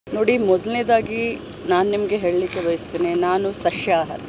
ನೋಡಿ ಮೊದಲನೇದಾಗಿ ನಾನು ನಿಮಗೆ ಹೇಳಲಿಕ್ಕೆ ಬಯಸ್ತೇನೆ ನಾನು ಸಸ್ಯಾಹಾರಿ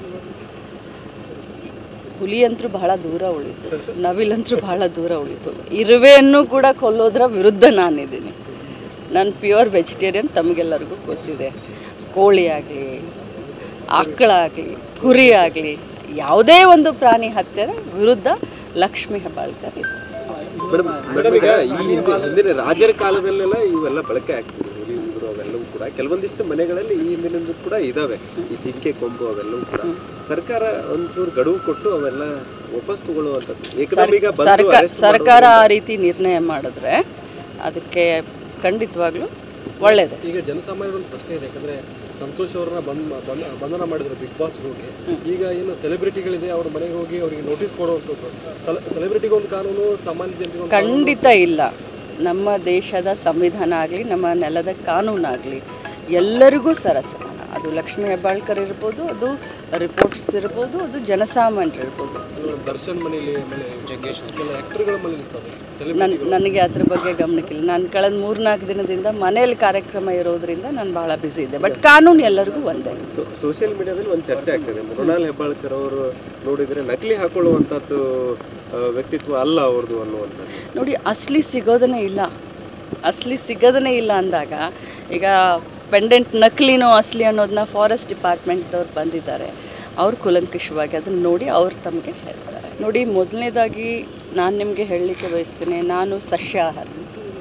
ಹುಲಿಯಂತರೂ ಬಹಳ ದೂರ ಉಳಿತು ನವಿಲಂತರೂ ಬಹಳ ದೂರ ಉಳಿತು ಇರುವೆಯನ್ನು ಕೂಡ ಕೊಲ್ಲೋದ್ರ ವಿರುದ್ಧ ನಾನಿದ್ದೀನಿ ನಾನು ಪ್ಯೂರ್ ವೆಜಿಟೇರಿಯನ್ ತಮಗೆಲ್ಲರಿಗೂ ಗೊತ್ತಿದೆ ಕೋಳಿ ಆಗಲಿ ಆಕಳ ಆಗಲಿ ಕುರಿ ಆಗಲಿ ಯಾವುದೇ ಒಂದು ಪ್ರಾಣಿ ಹತ್ಯೆರ ವಿರುದ್ಧ ಲಕ್ಷ್ಮಿ ಹೆಬ್ಬಾಳ್ಕರ್ ಇದೆ ಮೇಡಮ್ ಮೇಡಮ್ ಈಗ ಈ ಹಿಂದೆ ಹಿಂದಿನ ರಾಜರ ಕಾಲದಲ್ಲೆಲ್ಲ ಇವೆಲ್ಲ ಬಳಕೆ ಆಗ್ತಿದೆ ಹುಲಿ ಉಗುರು ಅವೆಲ್ಲವೂ ಕೂಡ ಕೆಲವೊಂದಿಷ್ಟು ಮನೆಗಳಲ್ಲಿ ಈ ಹಿಂದಿನಿಂದ ಕೂಡ ಇದಾವೆ ಈ ಜಿಂಕೆ ಕೊಂಬು ಅವೆಲ್ಲವೂ ಕೂಡ ಸರ್ಕಾರ ಒಂಚೂರು ಗಡುವು ಕೊಟ್ಟು ಅವೆಲ್ಲ ವಾಪಸ್ ತಗೊಳ್ಳುವಂಥದ್ದು ಏಕದಮ್ ಈಗ ಬಂದು ಸರ್ಕ arrest ಸರ್ಕಾರ ಆ ರೀತಿ ನಿರ್ಣಯ ಮಾಡಿದ್ರೆ ಅದಕ್ಕೆ ಖಂಡಿತವಾಗ್ಲೂ ಒಳ್ಳೆಯದು ಈಗ ಜನಸಾಮಾನ್ಯರ ಒಂದು ಪ್ರಶ್ನೆ ಇದೆ ಯಾಕಂದ್ರೆ ಸಂತೋಷ್ ಅವ್ರನ್ನ ಬಂದ್ ಬಂದ್- ಬಂಧನ ಮಾಡಿದ್ರು ಬಿಗ್ ಬಾಸ್ ಹೋಗಿ ಈಗ ಏನು ಸೆಲೆಬ್ರಿಟಿಗಳಿದೆ ಅವ್ರ ಮನೆಗೆ ಹೋಗಿ ಅವರಿಗೆ ನೋಟಿಸ್ ಕೊಡುವಂಥದ್ದು ಸೆಲೆಬ್ರಿಟಿಗೆ ಒಂದು ಕಾನೂನು ಸಾಮಾನ್ಯ ಜನರಿಗೆ ಒಂದು ಖಂಡಿತ ಇಲ್ಲ ನಮ್ಮ ದೇಶದ ಸಂವಿಧಾನ ಆಗಲಿ ನಮ್ಮ ನೆಲದ ಕಾನೂನಾಗಲಿ ಎಲ್ಲರಿಗೂ ಸರಸಮಾನ ಅದು ಲಕ್ಷ್ಮೀ ಹೆಬ್ಬಾಳ್ಕರ್ ಇರ್ಬೋದು ಅದು ರಿಪೋರ್ಟರ್ಸ್ ಇರ್ಬೋದು ಅದು ಜನಸಾಮಾನ್ಯರು ಇರ್ಬೋದು ಕಾನೂನು. ದರ್ಶನ್ ಮನೇಲಿ ಆಮೇಲೆ ಜಗ್ಗೇಶ್ ಕೆಲ ಆಕ್ಟರ್ಗಳ ಮನೇಲಿ ಇರ್ತವೆ ನನ್ ನನಗೆ ಅದ್ರ ಬಗ್ಗೆ ಗಮನಕ್ಕಿಲ್ಲ ನಾನು ಕಳೆದ ಮೂರ್ನಾಲ್ಕು ದಿನದಿಂದ ಮನೆಯಲ್ಲಿ ಕಾರ್ಯಕ್ರಮ ಇರೋದ್ರಿಂದ ನಾನು ಭಾಳ ಬ್ಯುಸಿ ಇದ್ದೆ ಬಟ್ ಕಾನೂನು ಎಲ್ಲರಿಗೂ ಒಂದೇ ಸೊ- ಸೋಷಿಯಲ್ ಮೀಡಿಯಾದಲ್ಲಿ ಒಂದು ಚರ್ಚೆ ಆಗ್ತದೆ ಮೃಣಾಲ್ ಹೆಬ್ಬಾಳ್ಕರ್ ಅವರು ನೋಡಿದ್ರೆ ನಕಲಿ ಹಾಕೊಳ್ಳುವಂಥದ್ದು ಆ, ವ್ಯಕ್ತಿತ್ವ ಅಲ್ಲ ಅವ್ರದ್ದು ಅನ್ನುವಂಥದ್ದು ನೋಡಿ ಅಸ್ಲಿ ಸಿಗೋದನೇ ಇಲ್ಲ ಅಸ್ಲಿ ಸಿಗೋದನೇ ಇಲ್ಲ ಅಂದಾಗ ಈಗ ಪೆಂಡೆಂಟ್ ನಕಲಿನೋ ಅಸ್ಲಿ ಅನ್ನೋದನ್ನ ಫಾರೆಸ್ಟ್ ಡಿಪಾರ್ಟ್ಮೆಂಟ್ದವ್ರು ಬಂದಿದ್ದಾರೆ ಅವ್ರು ಕುಲಂಕುಷವಾಗಿ ಅದನ್ನು ನೋಡಿ ಅವ್ರು ತಮಗೆ ಹೇಳ್ತಾರೆ ನೋಡಿ ಮೊದಲನೇದಾಗಿ ನಾನು ನಿಮಗೆ ಹೇಳಲಿಕ್ಕೆ ಬಯಸ್ತೇನೆ ನಾನು ಸಸ್ಯಾಹಾರಿ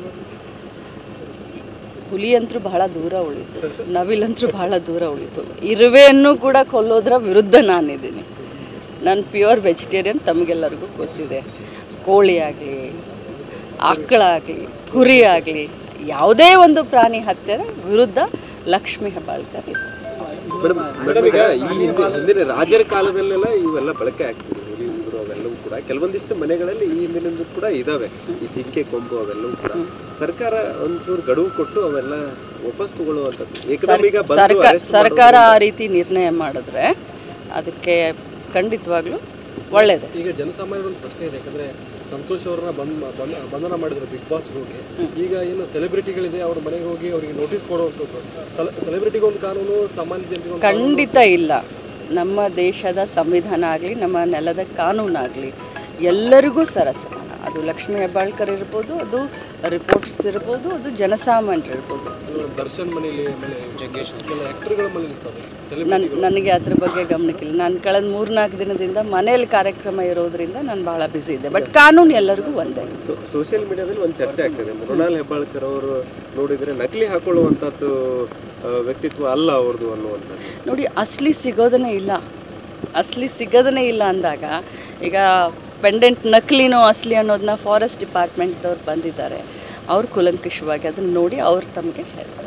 ಹುಲಿಯಂತರೂ ಬಹಳ ದೂರ ಉಳಿತು ನವಿಲಂತರೂ ಬಹಳ ದೂರ ಉಳಿತು ಇರುವೆಯನ್ನು ಕೂಡ ಕೊಲ್ಲೋದ್ರ ವಿರುದ್ಧ ನಾನಿದ್ದೀನಿ ನಾನು ಪ್ಯೂರ್ ವೆಜಿಟೇರಿಯನ್ ತಮಗೆಲ್ಲರಿಗೂ ಗೊತ್ತಿದೆ ಕೋಳಿ ಆಗಲಿ ಆಕಳ ಆಗಲಿ ಕುರಿ ಆಗಲಿ ಯಾವುದೇ ಒಂದು ಪ್ರಾಣಿ ಹತ್ಯೆರ ವಿರುದ್ಧ ಲಕ್ಷ್ಮಿ ಹೆಬ್ಬಾಳ್ಕರ್ ಇದೆ ಮೇಡಮ್ ಮೇಡಮ್ ಈಗ ಈ ಹಿಂದೆ ಹಿಂದಿನ ರಾಜರ ಕಾಲದಲ್ಲೆಲ್ಲ ಇವೆಲ್ಲ ಬಳಕೆ ಆಗ್ತಿದೆ ಹುಲಿ ಉಗುರು ಅವೆಲ್ಲವೂ ಕೂಡ ಕೆಲವೊಂದಿಷ್ಟು ಮನೆಗಳಲ್ಲಿ ಈ ಹಿಂದಿನಿಂದ ಕೂಡ ಇದಾವೆ ಈ ಜಿಂಕೆ ಕೊಂಬು ಅವೆಲ್ಲವೂ ಕೂಡ ಸರ್ಕಾರ ಒಂಚೂರು ಗಡುವು ಕೊಟ್ಟು ಅವೆಲ್ಲ ವಾಪಸ್ ತಗೊಳ್ಳುವಂಥದ್ದು ಏಕದಮ್ ಈಗ ಬಂದು ಸರ್ಕ arrest ಸರ್ಕಾರ ಆ ರೀತಿ ನಿರ್ಣಯ ಮಾಡಿದ್ರೆ ಅದಕ್ಕೆ ಖಂಡಿತವಾಗ್ಲೂ ಒಳ್ಳೆಯದು ಈಗ ಜನಸಾಮಾನ್ಯರ ಒಂದು ಪ್ರಶ್ನೆ ಇದೆ ಯಾಕಂದ್ರೆ ಸಂತೋಷ್ ಅವ್ರನ್ನ ಬಂದ್ ಬಂದ್- ಬಂಧನ ಮಾಡಿದ್ರು ಬಿಗ್ ಬಾಸ್ ಹೋಗಿ ಈಗ ಏನು ಸೆಲೆಬ್ರಿಟಿಗಳಿದೆ ಅವ್ರ ಮನೆಗೆ ಹೋಗಿ ಅವರಿಗೆ ನೋಟಿಸ್ ಕೊಡುವಂಥದ್ದು ಸೆಲೆಬ್ರಿಟಿಗೆ ಒಂದು ಕಾನೂನು ಸಾಮಾನ್ಯ ಜನರಿಗೆ ಒಂದು ಖಂಡಿತ ಇಲ್ಲ ನಮ್ಮ ದೇಶದ ಸಂವಿಧಾನ ಆಗಲಿ ನಮ್ಮ ನೆಲದ ಕಾನೂನಾಗಲಿ ಎಲ್ಲರಿಗೂ ಸರಸಮಾನ ಅದು ಲಕ್ಷ್ಮೀ ಹೆಬ್ಬಾಳ್ಕರ್ ಇರ್ಬೋದು ಅದು ರಿಪೋರ್ಟರ್ಸ್ ಇರ್ಬೋದು ಅದು ಜನಸಾಮಾನ್ಯರು ಇರ್ಬೋದು ಕಾನೂನು. ದರ್ಶನ್ ಮನೇಲಿ ಆಮೇಲೆ ಜಗ್ಗೇಶ್ ಕೆಲ ಆಕ್ಟರ್ಗಳ ಮನೇಲಿ ಇರ್ತವೆ ನನ್ ನನಗೆ ಅದ್ರ ಬಗ್ಗೆ ಗಮನಕ್ಕಿಲ್ಲ ನಾನು ಕಳೆದ ಮೂರ್ನಾಲ್ಕು ದಿನದಿಂದ ಮನೆಯಲ್ಲಿ ಕಾರ್ಯಕ್ರಮ ಇರೋದ್ರಿಂದ ನಾನು ಭಾಳ ಬ್ಯುಸಿ ಇದ್ದೆ ಬಟ್ ಕಾನೂನು ಎಲ್ಲರಿಗೂ ಒಂದೇ ಸೊ- ಸೋಷಿಯಲ್ ಮೀಡಿಯಾದಲ್ಲಿ ಒಂದು ಚರ್ಚೆ ಆಗ್ತದೆ ಮೃಣಾಲ್ ಹೆಬ್ಬಾಳ್ಕರ್ ಅವರು ನೋಡಿದ್ರೆ ನಕಲಿ ಹಾಕೊಳ್ಳುವಂಥದ್ದು ಆ, ವ್ಯಕ್ತಿತ್ವ ಅಲ್ಲ ಅವ್ರದ್ದು ಅನ್ನುವಂಥದ್ದು ನೋಡಿ ಅಸ್ಲಿ ಸಿಗೋದನೇ ಇಲ್ಲ ಅಸ್ಲಿ ಸಿಗೋದನೇ ಇಲ್ಲ ಅಂದಾಗ ಈಗ ಪೆಂಡೆಂಟ್ ನಕಲಿನೋ ಅಸ್ಲಿ ಅನ್ನೋದನ್ನ ಫಾರೆಸ್ಟ್ ಡಿಪಾರ್ಟ್ಮೆಂಟ್ದವ್ರು ಬಂದಿದ್ದಾರೆ ಅವ್ರು ಕುಲಂಕುಷವಾಗಿ ಅದನ್ನು ನೋಡಿ ಅವ್ರು ತಮಗೆ ಹೇಳ್ತಾರೆ